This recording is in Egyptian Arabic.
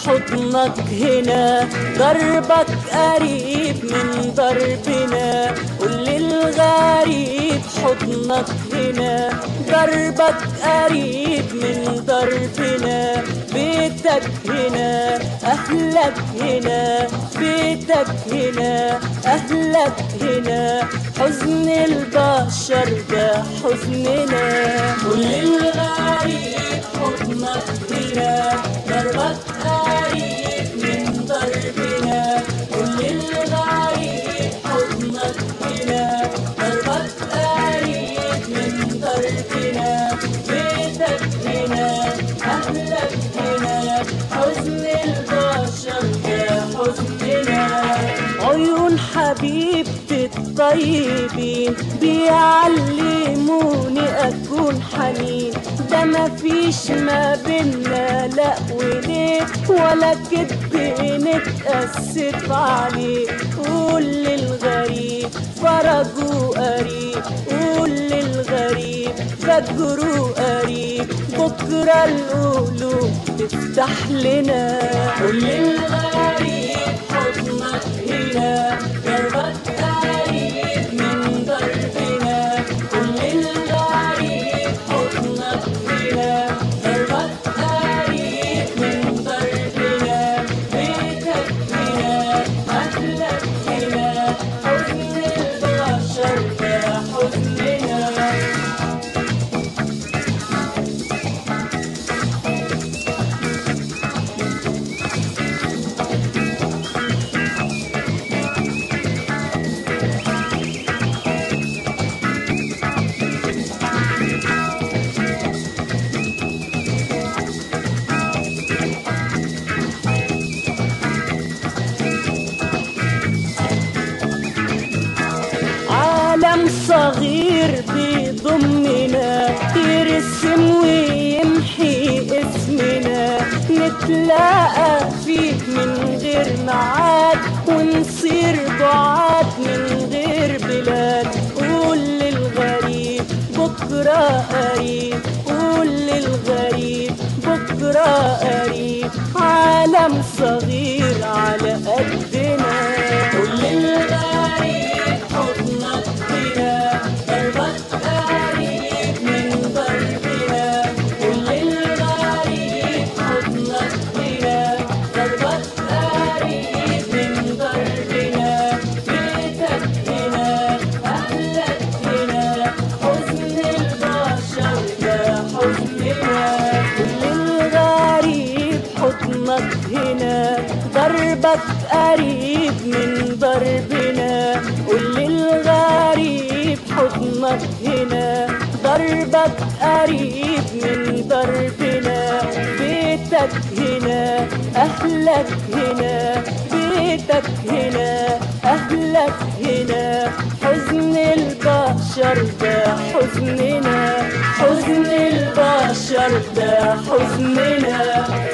حضنك هنا دربك قريب من دربنا قول للغريب حضنك هنا دربك قريب من دربنا بيتك هنا أهلك هنا بيتك هنا أهلك هنا حزن البشر ده حزننا قول للغريب حضنك هنا دربك قريب من دربنا قول للغريب حضنك هنا دربك قريب من دربنا بيتك هنا أهلك هنا حزن البشر ده حزننا عيون حبيبتي الطيبين بيعلموني أكون حنين ده مفيش ما بينا لا وليه ولا كدب نتأسف عليه قول للغريب فرجه قريب قول للغريب فجره قريب بكرة القلوب تفتح لنا قول للغريب حضنك هنا دربك قريب من دربنا قول للغريب حضنك هنا دربك قريب من دربنا بيتك هنا أهلك هنا حزن البشر ده حزننا عالم صغير بيضمنا يرسم ويمحي اسمنا نتلاقى فيه من غير ميعاد ونصير بعاد من غير بلاد قول للغريب بكرة قريب قول للغريب بكرة قريب عالم صغير على قدنا قول للغريب حضنك هنا دربك قريب من دربنا قول للغريب حضنك هنا دربك قريب من دربنا بيتك هنا أهلك هنا حزن البشر ده حزننا قول للغريب حضنك هنا دربك قريب من دربنا قول للغريب حضنك هنا دربك قريب من دربنا بيتك هنا أهلك هنا بيتك هنا أهلك هنا حزن البشر ده حزننا حزن البشر ده حزننا